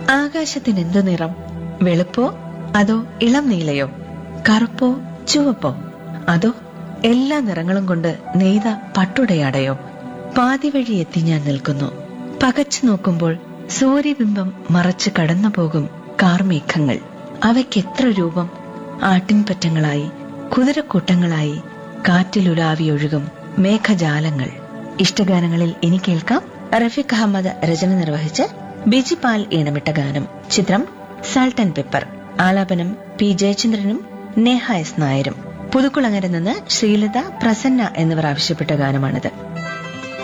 ആകാശത്തിന് എന്തു നിറം വെളുപ്പോ അതോ ഇളം നീലയോ കറുപ്പോ ചുവപ്പോ അതോ എല്ലാ നിറങ്ങളും കൊണ്ട് നെയ്ത പട്ടുടയാടയോ പാതി വഴി എത്തി ഞാൻ നിൽക്കുന്നു പകച്ചു നോക്കുമ്പോൾ സൂര്യബിംബം മറച്ച് കടന്നു പോകും കാർമേഘങ്ങൾ അവയ്ക്കെത്ര രൂപം ആട്ടിൻപറ്റങ്ങളായി കുതിരക്കൂട്ടങ്ങളായി കാറ്റിലുലാവിയൊഴുകും മേഘജാലങ്ങൾ ഇഷ്ടഗാനങ്ങളിൽ ഇനി കേൾക്കാം റഫീഖ് അഹമ്മദ് രചന നിർവഹിച്ച് ബിജി പാൽ ഈണമിട്ട ഗാനം ചിത്രം സാൾട്ട് പെപ്പർ ആലാപനം പി ജയചന്ദ്രനും നേഹ എസ് നായരും പുതുക്കുളങ്ങര നിന്ന് ശ്രീലത പ്രസന്ന എന്നിവർ ആവശ്യപ്പെട്ട ഗാനമാണിത്